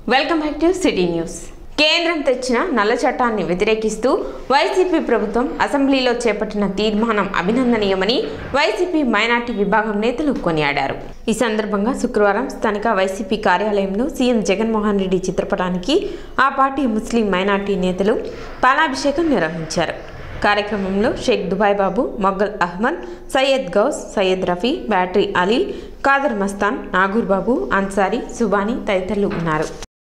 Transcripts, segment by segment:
Welcome back to city news కేంద్రం తెచ్చిన నల్ల చట్టాన్ని వ్యతిరేకిస్తూ వైసీపీ ప్రభుత్వం అసెంబ్లీలో చేపట్టిన తీర్మానం అభినందనీయమని వైసీపీ మైనార్టీ విభాగం నేతలు కొనియాడారు ఈ సందర్భంగా శుక్రవారం స్థానిక వైసీపీ కార్యాలయంలో సీఎం జగన్మోహన్ రెడ్డి చిత్రపటానికి ఆ పార్టీ ముస్లిం మైనార్టీ నేతలు పాలాభిషేకం నిర్వహించారు కార్యక్రమంలో షేక్ దుబాయ్ బాబు మొగ్గల్ అహ్మద్ సయ్యద్ గౌస్ సయ్యద్ రఫీ బ్యాటరీ అలీ కాదర్ మస్తాన్ నాగూర్ బాబు అన్సారీ సుబానీ తదితరులు ఉన్నారు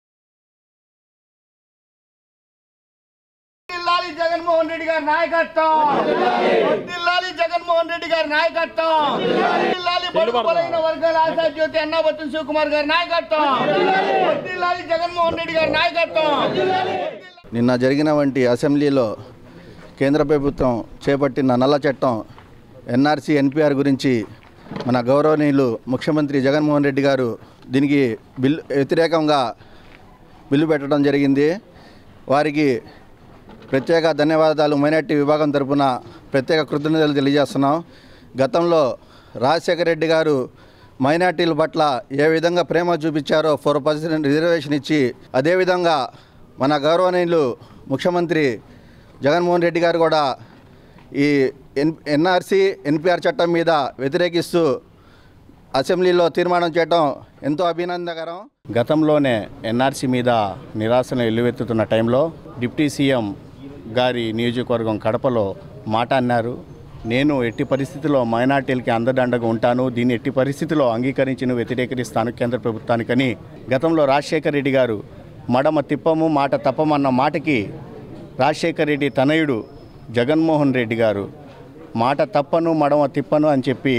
వర్ధిల్లాలి జగన్మోహన్ రెడ్డి గారి నాయకత్వం వర్ధిల్లాలి జగన్మోహన్ రెడ్డి గారి నాయకత్వం వర్ధిల్లాలి బడుగు బలైన వర్గాల ఆశా జ్యోతి అన్నాబత్తుల శివకుమార్ గారి నాయకత్వం వర్ధిల్లాలి జగన్మోహన్ రెడ్డి గారి నాయకత్వం నిన్న జరిగిన వంటి అసెంబ్లీలో కేంద్ర ప్రభుత్వం చేపట్టిన నల్ల చట్టం ఎన్ఆర్సీ ఎన్పిఆర్ గురించి మన గౌరవనీయులు ముఖ్యమంత్రి జగన్మోహన్ రెడ్డి గారు దీనికి బిల్లు వ్యతిరేకంగా బిల్లు పెట్టడం జరిగింది వారికి ప్రత్యేక ధన్యవాదాలు మైనార్టీ విభాగం తరపున ప్రత్యేక కృతజ్ఞతలు తెలియజేస్తున్నాం గతంలో రాజశేఖర రెడ్డి గారు మైనార్టీల పట్ల ఏ విధంగా ప్రేమ చూపించారో ఫోర్ పర్సెంట్ రిజర్వేషన్ ఇచ్చి అదేవిధంగా మన గౌరవనీయులు ముఖ్యమంత్రి జగన్మోహన్ రెడ్డి గారు కూడా ఈ ఎన్ ఎన్ఆర్సీ ఎన్పిఆర్ చట్టం మీద వ్యతిరేకిస్తూ అసెంబ్లీలో తీర్మానం చేయడం ఎంతో అభినందకరం గతంలోనే ఎన్ఆర్సీ మీద నిరాశను ఎల్లువెత్తుతున్న టైంలో డిప్యూటీ సీఎం గారి నియోజకవర్గం కడపలో మాట అన్నారు నేను ఎట్టి పరిస్థితుల్లో మైనార్టీలకి అందదండగా ఉంటాను దీన్ని ఎట్టి పరిస్థితిలో అంగీకరించి వ్యతిరేకరిస్తాను కేంద్ర ప్రభుత్వానికని గతంలో రాజశేఖర రెడ్డి గారు మడమ తిప్పము మాట తప్పమన్న మాటకి రాజశేఖర రెడ్డి తనయుడు జగన్మోహన్ రెడ్డి గారు మాట తప్పను మడమ తిప్పను అని చెప్పి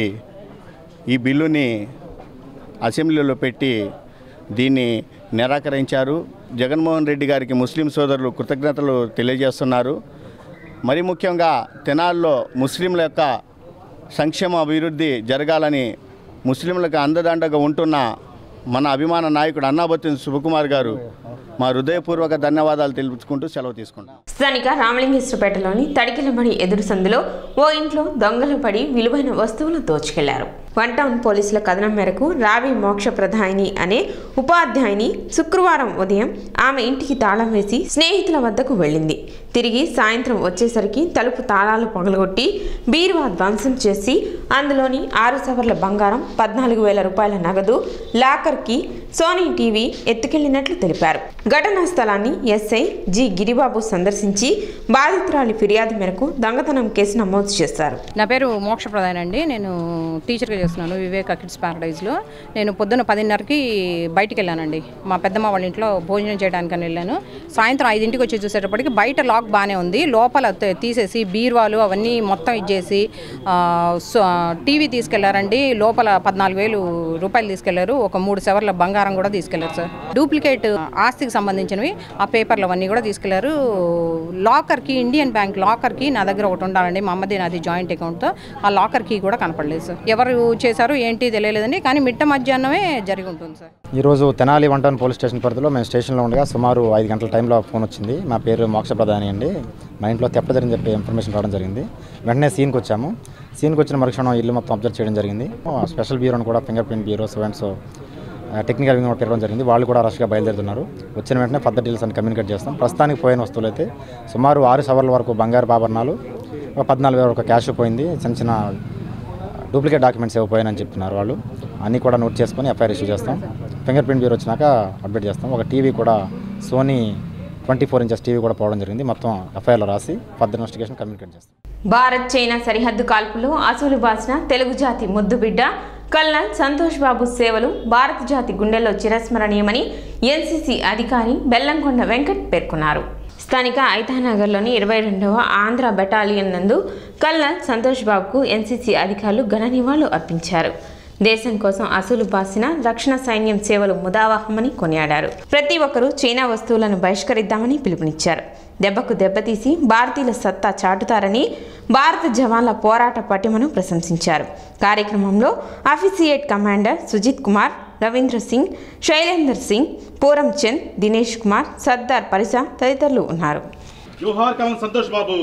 ఈ బిల్లుని అసెంబ్లీలో పెట్టి దీన్ని నిరాకరించారు జగన్మోహన్ రెడ్డి గారికి ముస్లిం సోదరులు కృతజ్ఞతలు తెలియజేస్తున్నారు మరి ముఖ్యంగా తెనాల్లో ముస్లింల యొక్క సంక్షేమ అభివృద్ధి జరగాలని ముస్లింలకు అందదండగా ఉంటున్న మన అభిమాన నాయకుడు అన్నాబత్తిన శుభకుమార్ గారు మా హృదయపూర్వక ధన్యవాదాలు తెలుపుకుంటూ సెలవు తీసుకుంటాం స్థానిక రామలింగేశ్వరపేటలోని తడికిలబడి ఎదురు సందులో ఓ ఇంట్లో దొంగలు పడి విలువైన వస్తువులు దోచుకెళ్లారు వన్ టౌన్ పోలీసుల కథనం మేరకు రావి మోక్ష ప్రధాయిని అనే ఉపాధ్యాయుని శుక్రవారం ఉదయం ఆమె ఇంటికి తాళం వేసి స్నేహితుల వద్దకు వెళ్ళింది తిరిగి సాయంత్రం వచ్చేసరికి తలుపు తాళాలు పగలగొట్టి బీరువా ధ్వంసం చేసి అందులోని ఆరు సవర్ల బంగారం పద్నాలుగు వేల రూపాయల నగదు లాకర్కి సోనీ టీవీ ఎత్తుకెళ్లినట్లు తెలిపారు ఘటనా స్థలాన్ని ఎస్ఐ జి గిరిబాబు సందర్శించి బాధితురాలి ఫిర్యాదు మేరకు దొంగతనం కేసు నమోదు చేశారు నా పేరు మోక్ష ప్రధాన్ అండి నేను టీచర్గా చేస్తున్నాను వివేక కిడ్స్ ప్యారడైజ్లో నేను పొద్దున్న పదిన్నరకి బయటికి వెళ్ళానండి మా పెద్దమ్మ వాళ్ళ ఇంట్లో భోజనం చేయడానికని వెళ్ళాను సాయంత్రం ఐదింటికి వచ్చి చూసేటప్పటికి బయట లాక్ బాగానే ఉంది లోపల త- తీసేసి బీరువాలు అవన్నీ మొత్తం ఇచ్చేసి ఆ, సో- టీవీ తీసుకెళ్లారండి లోపల పద్నాలుగు వేలు రూపాయలు తీసుకెళ్లారు ఒక మూడు సెవర్ల బంగారం కూడా తీసుకెళ్లారు సార్ డూప్లికేట్ ఆస్తికి సంబంధించినవి ఆ పేపర్లు అవన్నీ కూడా తీసుకెళ్లారు లాకర్కి ఇండియన్ బ్యాంక్ లాకర్కి నా దగ్గర ఒకటి ఉండాలండి మా అమ్మది నాది జాయింట్ అకౌంట్తో ఆ లాకర్ కీ కూడా కనపడలేదు సార్ ఎవరు చేశారు ఏంటి తెలియలేదండి కానీ మిట్ట మధ్యాహ్నమే జరిగి ఉంటుంది సార్ ఈరోజు Tenali one town police station పరిధిలో మేము స్టేషన్లో ఉండగా సుమారు ఐదు గంటల టైంలో ఫోన్ వచ్చింది మా పేరు మోక్ష ప్రధాని అండి మా ఇంట్లో తెప్ప జరిగింది చెప్పి ఇన్ఫర్మేషన్ రావడం జరిగింది వెంటనే సీన్కి వచ్చాము సీన్కి వచ్చిన మరుక్షణం ఇల్లు మొత్తం అబ్జర్వ్ చేయడం జరిగింది ఆ స్పెషల్ బ్యూరోని కూడా finger print bureau so and so technical wing కూడా తిరగడం జరిగింది వాళ్ళు కూడా రష్గా బయలుదేరుతున్నారు వచ్చిన వెంటనే ఫర్దర్ డీల్స్ అని కమ్యూనికేట్ చేస్తాం ప్రస్తుతానికి పోయిన వస్తువులు అయితే సుమారు ఆరు సవర్ల వరకు బంగారు ఆభరణాలు ఒక పద్నాలుగు వేల వరకు క్యాష్ పోయింది చిన్న చిన్న డూప్లికేట్ డాక్యుమెంట్స్ ఏవో పోయాయని చెప్తున్నారు వాళ్ళు అన్నీ కూడా నోట్ చేసుకొని ఎఫ్ఐఆర్ ఇష్యూ చేస్తాం ఫింగర్ ప్రింట్ బ్యూరో వచ్చినాక అప్డేట్ చేస్తాం ఒక టీవీ కూడా Sony twenty four inches TV కూడా పోవడం జరిగింది మొత్తం ఎఫ్ఐఆర్లో రాసి ఫర్దర్ ఇన్వెస్టిగేషన్ కమ్యూనికేట్ చేస్తాం భారత్ చైనా సరిహద్దు కాల్పులో అసూలు బాసిన తెలుగు జాతి ముద్దుబిడ్డ కల్నల్ సంతోష్ బాబు సేవలు భారత జాతి గుండెల్లో చిరస్మరణీయమని ఎన్సీసీ అధికారి బెల్లంకొండ వెంకట్ పేర్కొన్నారు స్థానిక ఐతానగర్లోని ఇరవై రెండవ ఆంధ్ర బెటాలియన్ నందు కల్నల్ సంతోష్ బాబుకు ఎన్సీసీ అధికారులు ఘన నివాళులు అర్పించారు దేశం కోసం అసలు బాసిన రక్షణ సైన్యం సేవలు ముదావాహమని కొనియాడారు ప్రతి ఒక్కరూ చైనా వస్తువులను బహిష్కరిద్దామని పిలుపునిచ్చారు దెబ్బకు దెబ్బతీసి భారతీయుల సత్తా చాటుతారని భారత జవాన్ల పోరాట పటిమను ప్రశంసించారు కార్యక్రమంలో అఫిసియేట్ కమాండర్ సుజిత్ కుమార్ రవీంద్ర సింగ్ శైలేందర్ సింగ్ పూరం చంద్ దినేష్ కుమార్ సర్దార్ పరిసా తదితరులు ఉన్నారు జోహార్ కలం సంతోష్ బాబు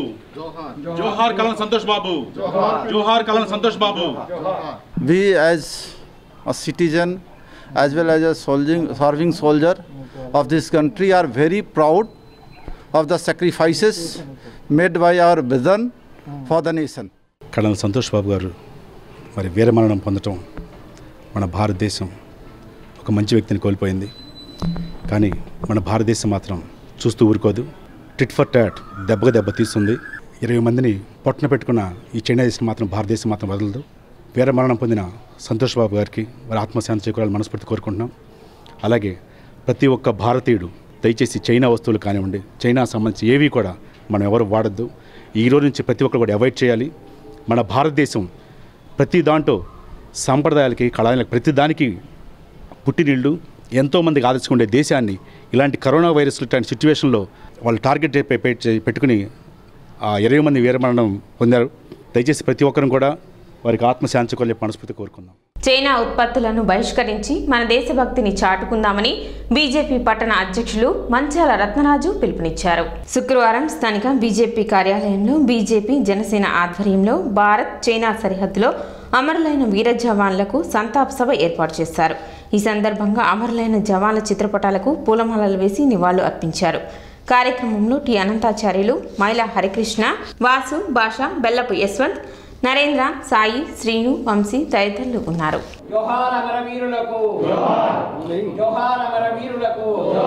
జోహార్ కలం సంతోష్ బాబు జోహార్ కలం సంతోష్ బాబు We as a citizen as well as a soldiering, serving soldier of this country are very proud of the sacrifices made by our vision for the nation. కళల సంతోష్ బాబు గారు మరి వీరమరణం పొందటం మన భారతదేశం ఒక మంచి వ్యక్తిని కోల్పోయింది కానీ మన భారతదేశం మాత్రం చూస్తూ ఊరుకోదు టిట్ ఫర్ టాట్ దెబ్బకు దెబ్బ తీస్తుంది ఇరవై మందిని పొట్టన పెట్టుకున్న ఈ చైనా దేశం మాత్రం భారతదేశం మాత్రం వదలదు వీరమరణం పొందిన సంతోష్ బాబు గారికి వారి ఆత్మశాంతి చేకూరాలని మనస్ఫూర్తి కోరుకుంటున్నాం అలాగే ప్రతి ఒక్క భారతీయుడు దయచేసి చైనా వస్తువులు కానివ్వండి చైనా సంబంధించి ఏవి కూడా మనం ఎవరు వాడద్దు ఈ రోజు నుంచి ప్రతి ఒక్కరు కూడా అవాయిడ్ చేయాలి మన భారతదేశం ప్రతి దాంట్లో సాంప్రదాయాలకి కళాయాలకి ప్రతి దానికి పుట్టినీళ్ళు ఎంతోమందికి ఆదర్శకుండే దేశాన్ని ఇలాంటి కరోనా వైరస్ ఇలాంటి సిచ్యువేషన్లో వాళ్ళు టార్గెట్ పె- పె- పెట్టుకుని ఆ ఇరవై మంది వీరమరణం పొందారు దయచేసి ప్రతి ఒక్కరం కూడా వారికి ఆత్మశాంతి కొలే మనస్ఫూర్తి కోరుకుందాం చైనా ఉత్పత్తులను బహిష్కరించి మన దేశభక్తిని చాటుకుందామని బీజేపీ పట్టణ అధ్యక్షులు మంచాల రత్నరాజు పిలుపునిచ్చారు శుక్రవారం స్థానిక బీజేపీ కార్యాలయంలో బీజేపీ జనసేన ఆధ్వర్యంలో భారత్ చైనా సరిహద్దులో అమరులైన వీర జవాన్లకు సంతాప సభ ఏర్పాటు చేశారు ఈ సందర్భంగా అమరులైన జవాన్ల చిత్రపటాలకు పూలమాలలు వేసి నివాళులు అర్పించారు కార్యక్రమంలో టి అనంతాచార్యులు మైలా హరికృష్ణ వాసు భాష బెల్లపు యశ్వంత్ నరేంద్ర సాయి శ్రీను వంశీ తదితరులు ఉన్నారు జోహార్ అమరవీరులకు జోహార్ అమరవీరులకు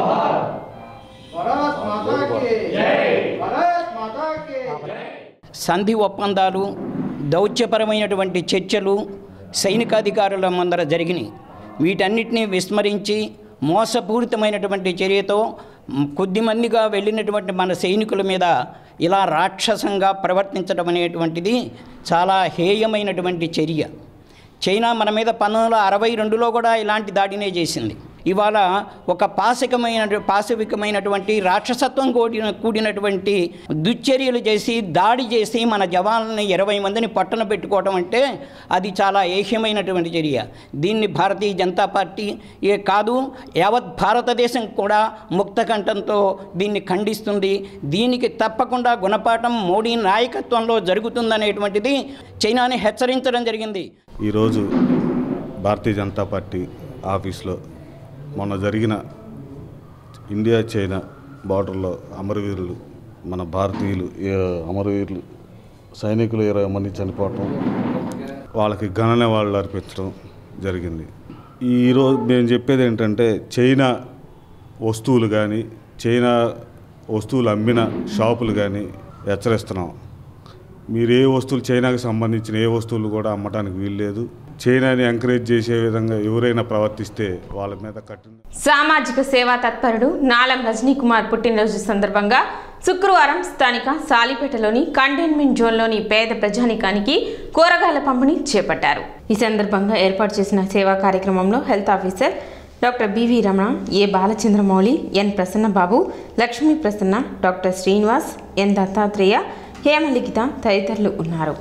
సంధి ఒప్పందాలు దౌత్యపరమైనటువంటి చర్చలు సైనికాధికారుల ముందర జరిగినాయి వీటన్నిటినీ విస్మరించి మోసపూరితమైనటువంటి చర్యతో మ్, కొద్దిమందిగా వెళ్ళినటువంటి మన సైనికుల మీద ఇలా రాక్షసంగా ప్రవర్తించడం అనేటువంటిది చాలా హేయమైనటువంటి చర్య చైనా మన మీద పంతొమ్మిది వందల అరవై రెండులో కూడా ఇలాంటి దాడినే చేసింది ఇవాళ ఒక పాశికమైన పాశవికమైనటువంటి రాక్షసత్వం కూడిన కూడినటువంటి దుశ్చర్యలు చేసి దాడి చేసి మన జవాన్లని ఇరవై మందిని పట్టణ పెట్టుకోవడం అంటే అది చాలా ఏహ్యమైనటువంటి చర్య దీన్ని భారతీయ జనతా పార్టీ ఏ కాదు యావత్ భారతదేశం కూడా ముక్తకంఠంతో దీన్ని ఖండిస్తుంది దీనికి తప్పకుండా గుణపాఠం మోడీ నాయకత్వంలో జరుగుతుందనేటువంటిది చైనాని హెచ్చరించడం జరిగింది ఈరోజు భారతీయ జనతా పార్టీ ఆఫీస్లో మొన్న జరిగిన ఇండియా చైనా బార్డర్లో అమరవీరులు మన భారతీయులు ఏ అమరవీరులు సైనికులు ఇరవై మంది చనిపోవటం వాళ్ళకి ఘన నివాళులు అర్పించడం జరిగింది ఈరోజు మేము చెప్పేది ఏంటంటే చైనా వస్తువులు కానీ చైనా వస్తువులు అమ్మిన షాపులు కానీ హెచ్చరిస్తున్నాం మీరు ఏ వస్తువులు చైనాకి సంబంధించిన ఏ వస్తువులు కూడా అమ్మటానికి వీల్లేదు చైనాని ఎంకరేజ్ చేసే విధంగా ఎవరైనా ప్రవర్తిస్తే వాళ్ళ మీద కఠిన సామాజిక సేవా తత్పరుడు నాలం రజనీ కుమార్ పుట్టినరోజు సందర్భంగా శుక్రవారం స్థానిక సాలిపేటలోని కంటైన్మెంట్ జోన్లోని పేద ప్రజానికానికి కూరగాయల పంపిణీ చేపట్టారు ఈ సందర్భంగా ఏర్పాటు చేసిన సేవా కార్యక్రమంలో health officer doctor BV Ramana A Balachandramouli N Prasannababu Lakshmi Prasanna doctor Srinivas N Dattatreya Hemalikhita తదితరులు ఉన్నారు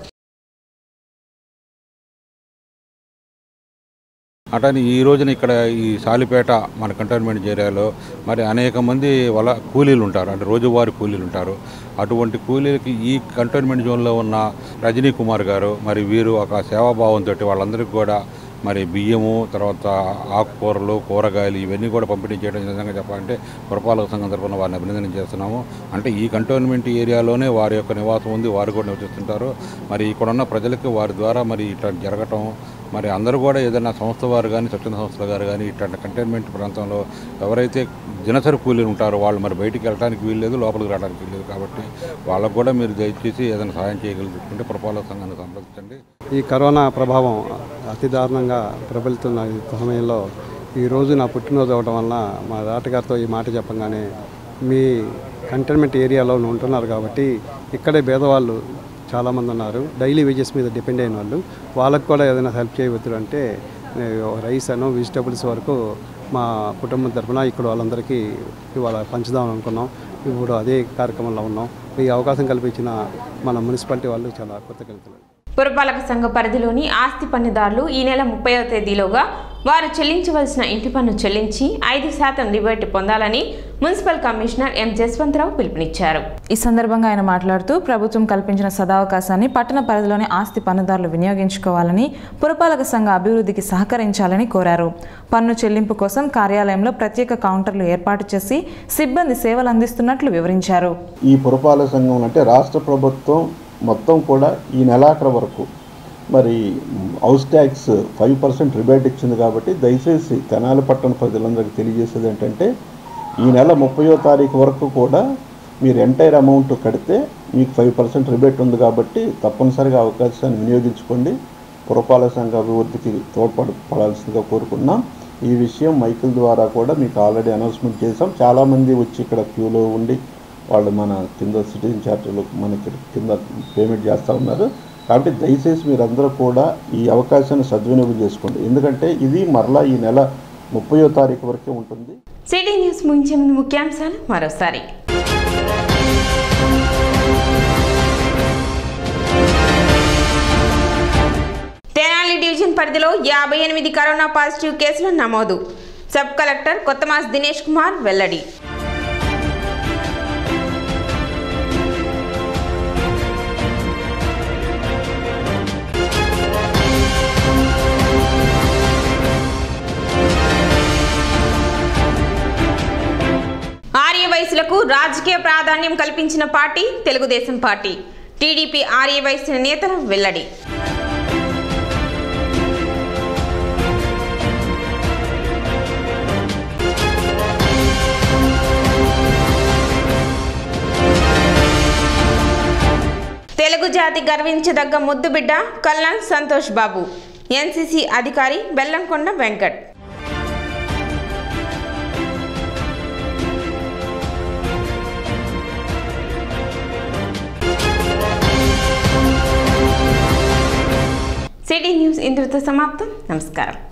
అటని ఈ రోజున ఇక్కడ ఈ సాలిపేట మన కంటోన్మెంట్ ఏరియాలో మరి అనేక మంది వల కూలీలు ఉంటారు అంటే రోజువారీ కూలీలు ఉంటారు అటువంటి కూలీలకి ఈ కంటోన్మెంట్ జోన్లో ఉన్న రజనీ కుమార్ గారు మరి వీరు ఒక సేవాభావంతో వాళ్ళందరికీ కూడా మరి బియ్యము తర్వాత ఆకుకూరలు కూరగాయలు ఇవన్నీ కూడా పంపిణీ చేయడం నిజంగా చెప్పాలంటే పురపాలక సంఘం తరఫున వారిని అభినందన చేస్తున్నాము అంటే ఈ కంటోన్మెంట్ ఏరియాలోనే వారి యొక్క నివాసం ఉంది వారు కూడా నివసిస్తుంటారు మరి ఇక్కడ ఉన్న ప్రజలకి వారి ద్వారా మరి ఇట్లా జరగటం మరి అందరూ కూడా ఏదైనా సంస్థ వారు కానీ స్వచ్ఛంద సంస్థల గారు కానీ ఇట్లాంటి కంటైన్మెంట్ ప్రాంతంలో ఎవరైతే దినసరి కూలీలు ఉంటారో వాళ్ళు మరి బయటికి వెళ్ళడానికి వీల్లేదు లోపలికి రావడానికి వీల్లేదు కాబట్టి వాళ్ళకు కూడా మీరు దయచేసి ఏదైనా సహాయం చేయగలుగుతుంటే పురపాలక సంఘాన్ని సంప్రదించండి ఈ కరోనా ప్రభావం అతి దారుణంగా ప్రబలుతున్న ఈ సమయంలో ఈరోజు నా పుట్టినరోజు అవడం వలన మా తాతగారితో ఈ మాట చెప్పగానే మీ కంటైన్మెంట్ ఏరియాలో ఉంటున్నారు కాబట్టి ఇక్కడే పేదవాళ్ళు చాలామంది ఉన్నారు డైలీ వేజెస్ మీద డిపెండ్ అయిన వాళ్ళు వాళ్ళకు కూడా ఏదైనా హెల్ప్ చేయవద్దు అంటే ఏ, రైస్ అను వెజిటబుల్స్ వరకు మా కుటుంబం తరఫున ఇక్కడ వాళ్ళందరికీ ఇవాళ పంచుదాం అనుకున్నాం ఇప్పుడు అదే కార్యక్రమంలో ఉన్నాం ఈ అవకాశం కల్పించిన మన మున్సిపాలిటీ వాళ్ళు చాలా కృతజ్ఞతలు పురపాలక సంఘ పరిధిలోని ఆస్తి పన్నుదారులు ఈ నెల ముప్పైవ తేదీలోగా వారు చెల్లించవలసిన ఇంటి పన్ను చెల్లించి ఐదు శాతం రిబేట్ పొందాలని మున్సిపల్ కమిషనర్ ఎం జస్వంతరావు పిలుపునిచ్చారు ఈ సందర్భంగా ఆయన మాట్లాడుతూ ప్రభుత్వం కల్పించిన సదావకాశాన్ని పట్టణ పరిధిలోని ఆస్తి పన్నుదారులు వినియోగించుకోవాలని పురపాలక సంఘ అభివృద్ధికి సహకరించాలని కోరారు పన్ను చెల్లింపు కోసం కార్యాలయంలో ప్రత్యేక కౌంటర్లు ఏర్పాటు చేసి సిబ్బంది సేవలు అందిస్తున్నట్లు వివరించారు ఈ పురపాలక సంఘం అంటే రాష్ట్ర ప్రభుత్వం మొత్తం కూడా ఈ నెలాఖరు వరకు మరి house tax five percent rebate ఇచ్చింది కాబట్టి దయచేసి తెనాలి పట్టణ ప్రజలందరికీ తెలియజేసేది ఏంటంటే ఈ నెల ముప్పయో తారీఖు వరకు కూడా మీరు ఎంటైర్ అమౌంట్ కడితే మీకు ఫైవ్ పర్సెంట్ రిబేట్ ఉంది కాబట్టి తప్పనిసరిగా అవకాశాన్ని వినియోగించుకోండి పురపాలక సంఘ అభివృద్ధికి తోడ్పడ పడాల్సిందిగా కోరుకున్నాం ఈ విషయం మైకిల్ ద్వారా కూడా మీకు ఆల్రెడీ అనౌన్స్మెంట్ చేసాం చాలామంది వచ్చి ఇక్కడ క్యూలో ఉండి వాళ్ళు మన కింద సిటిజన్ ఛార్జీలు మనకి కింద పేమెంట్ చేస్తూ ఉన్నారు కాబట్టి దయచేసి మీరందరూ కూడా ఈ అవకాశాన్ని సద్వినియోగం చేసుకోండి ఎందుకంటే ఇది మరలా ఈ నెల ముప్పయో తారీఖు వరకే ఉంటుంది సిటీ న్యూస్ ముగించే ముందు ముఖ్యాంశాలు మరోసారి తెనాలి డివిజన్ పరిధిలో యాభై ఎనిమిది కరోనా పాజిటివ్ కేసులు నమోదు సబ్ కలెక్టర్ కొత్తమాస్ దినేష్ కుమార్ వెల్లడి ఆర్య వయసులకు రాజకీయ ప్రాధాన్యం కల్పించిన పార్టీ తెలుగుదేశం పార్టీ టీడీపీ ఆర్య వయసు నేతల వెల్లడి తెలుగు జాతి గర్వించదగ్గ ముద్దుబిడ్డ కల్నల్ సంతోష్ బాబు ఎన్సీసీ అధికారి బెల్లంకొండ వెంకట్ సిటీ న్యూస్ ఇంతటితో సమాప్తం నమస్కారం